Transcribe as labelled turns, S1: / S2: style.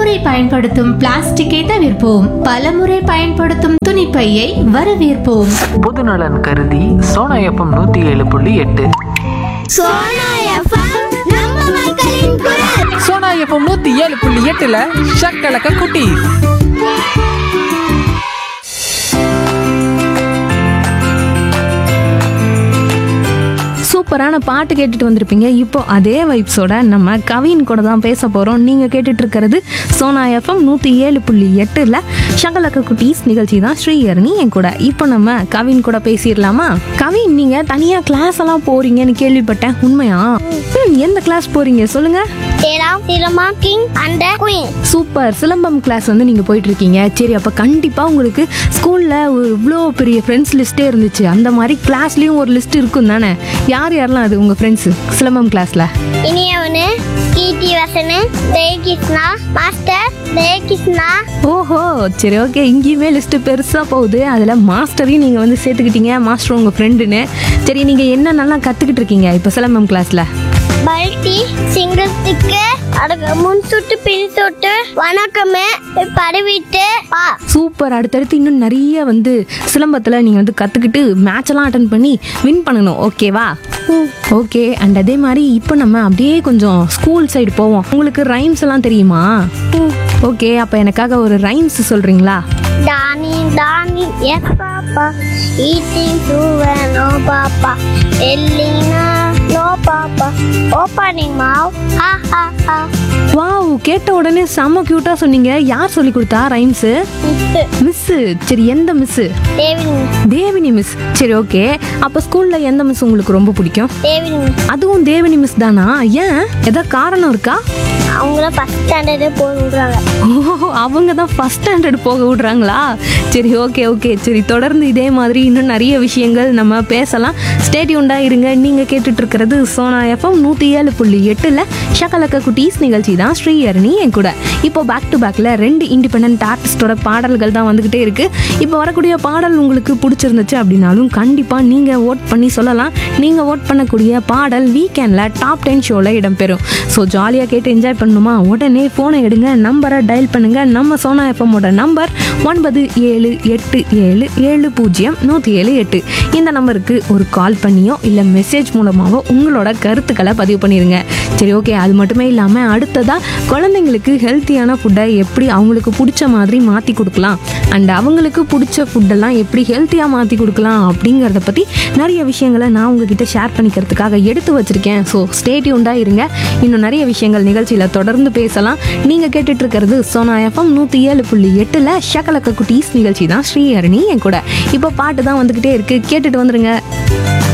S1: ஒருமுறை பயன்படுத்தும் பிளாஸ்டிக்கை தவிர்ப்போம் பலமுறை பயன்படுத்தும் துணிப்பையை வரவேற்போம்
S2: பொதுநலன் கருதி சோனா எஃப்எம் நூற்றி ஏழு புள்ளி எட்டு
S3: சோனா எஃப்எம் நம்ம மக்களின் குரல்
S4: சோனா எஃப்எம் நூத்தி ஏழு புள்ளி எட்டுல ஷக்கலக்க குட்டி
S5: சூப்பரான பாட்டு கேட்டுட்டு வந்திருப்பீங்க இப்போ அதே வைப்ஸோட நம்ம கவின் கூட தான் பேச போகிறோம் நீங்கள் கேட்டுட்டு இருக்கிறது சோனா எஃப்எம் நூற்றி ஏழு புள்ளி எட்டில் ஷகலக்க குட்டீஸ் நிகழ்ச்சி தான் ஸ்ரீஹரணி என் கூட இப்போ நம்ம கவின் கூட பேசிடலாமா கவின் நீங்கள் தனியாக கிளாஸ் எல்லாம் போகிறீங்கன்னு கேள்விப்பட்டேன் உண்மையா ம், எந்த கிளாஸ் போகிறீங்க சொல்லுங்கள்
S3: தேராம் சிலமா king and queen
S5: super Silambam class வந்து நீங்கள் போயிட்டு இருக்கீங்க சரி அப்போ கண்டிப்பாக உங்களுக்கு ஸ்கூலில் இவ்வளோ பெரிய ஃப்ரெண்ட்ஸ் லிஸ்ட்டே இருந்துச்சு அந்த மாதிரி கிளாஸ்லேயும் ஒரு லிஸ்ட் இருக்கும் தானே யார் யாரெல்லாம் அது உங்கள் ஃப்ரெண்ட்ஸு சிலம்பம் கிளாஸில்
S3: இனியவனு கீர்த்தி வசனு ஜெயகிருஷ்ணா மாஸ்டர் ஜெயகிருஷ்ணா
S5: ஓஹோ சரி ஓகே இங்கேயுமே லிஸ்ட்டு பெருசாக போகுது அதில் மாஸ்டரையும் நீங்கள் வந்து சேர்த்துக்கிட்டீங்க மாஸ்டர் உங்கள் ஃப்ரெண்டுன்னு சரி நீங்கள் என்னென்னலாம் கற்றுக்கிட்டு இருக்கீங்க இப்போ சிலம்பம் கிளாஸில்
S3: பல்டி சிங்கத்துக்கு அதுக்கு முன் சுட்டு பின் சுட்டு வணக்கமே பரவிட்டு வா
S5: சூப்பர் அடுத்தடுத்து இன்னும் நிறைய வந்து சிலம்பத்தில் நீங்கள் வந்து கற்றுக்கிட்டு மேட்செல்லாம் அட்டன் பண்ணி வின் பண்ணணும் ஓகேவா ஓகே அண்ட் அதே மாதிரி இப்போ நம்ம அப்படியே கொஞ்சம் ஸ்கூல் சைடு போவோம் உங்களுக்கு ரைம்ஸ் எல்லாம் தெரியுமா ஓகே அப்போ எனக்காக ஒரு ரைம்ஸ் சொல்கிறீங்களா
S3: Johny Johny yes papa eating sugar no papa எல்லினா நோ பாப்பா ஓப்பனிங் மாவ் ஹா ஹா ஹா
S5: வாவ் கேட்ட உடனே செம்ம க்யூட்டாக சொன்னீங்க யார் சொல்லி கொடுத்தா ரைம்ஸு மிஸ்ஸு சரி எந்த மிஸ்ஸு
S3: தேவினி
S5: தேவினி மிஸ் சரி ஓகே அப்போ ஸ்கூலில் எந்த மிஸ் உங்களுக்கு ரொம்ப பிடிக்கும்
S3: தேவினி
S5: அதுவும் தேவினி மிஸ் தானா ஏன் ஏதாவது காரணம் இருக்கா
S3: அவங்கள ஃபஸ்ட் ஸ்டாண்டர்டே போய் விடுறாங்க
S5: ஓ அவங்க தான் ஃபஸ்ட் ஸ்டாண்டர்ட் போக விடுறாங்களா சரி ஓகே ஓகே சரி தொடர்ந்து இதே மாதிரி இன்னும் நிறைய விஷயங்கள் நம்ம பேசலாம் ஸ்டேடியூண்டா இருங்க நீங்கள் கேட்டுட்டு இருக்கிறது சோனா எஃப்எம் நூற்றி ஏழு புள்ளி எட்டில் ஷகலக்க குட்டீஸ் நிகழ்ச்சி தான் ஸ்ரீஹரணி என் கூட இப்போ பேக் டு பேக்கில் ரெண்டு இண்டிபெண்ட் ஆர்டிஸ்டோட பாடல்கள் தான் வந்துக்கிட்டே இருக்கு இப்போ வரக்கூடிய பாடல் உங்களுக்கு பிடிச்சிருந்துச்சு அப்படின்னாலும் கண்டிப்பாக நீங்கள் ஓட் பண்ணி சொல்லலாம் நீங்கள் ஓட் பண்ணக்கூடிய பாடல் வீக்கெண்டில் டாப் டென் ஷோவில் இடம்பெறும் ஸோ ஜாலியாக கேட்டு என்ஜாய் பண்ணணுமா உடனே ஃபோனை எடுங்க நம்பரை டயல் பண்ணுங்க நம்ம சோனா எஃப்எம்மோட நம்பர் ஒன்பது ஏழு எட்டு ஏழு ஏழு பூஜ்ஜியம் நூற்றி ஏழு எட்டு இந்த நம்பருக்கு ஒரு கால் பண்ணியோ இல்லை மெசேஜ் மூலமாகவோ உங்களோட கருத்துக்களை பதிவு பண்ணிடுங்க சரி ஓகே அது மட்டுமே இல்லாமல் அடுத்ததாக குழந்தைங்களுக்கு ஹெல்த்தியான ஃபுட்டை எப்படி அவங்களுக்கு பிடிச்ச மாதிரி மாற்றி கொடுக்கலாம் அண்ட் அவங்களுக்கு பிடிச்ச ஃபுட்டெல்லாம் எப்படி ஹெல்த்தியாக மாற்றி கொடுக்கலாம் அப்படிங்கிறத பற்றி நிறைய விஷயங்களை நான் உங்ககிட்ட ஷேர் பண்ணிக்கிறதுக்காக எடுத்து வச்சிருக்கேன் ஸோ ஸ்டேட்யூண்டாக இருங்க இன்னும் நிறைய விஷயங்கள் நிகழ்ச்சியில் தொடர்ந்து பேசலாம் நீங்கள் கேட்டுட்டு இருக்கிறது சோனா எஃப்எம் நூற்றி ஏழு புள்ளி எட்டில் ஷக்கலக்க குட்டீஸ் நிகழ்ச்சி தான் ஸ்ரீஹரணி என் கூட இப்போ பாட்டு தான் வந்துக்கிட்டே இருக்குது கேட்டுட்டு வந்துருங்க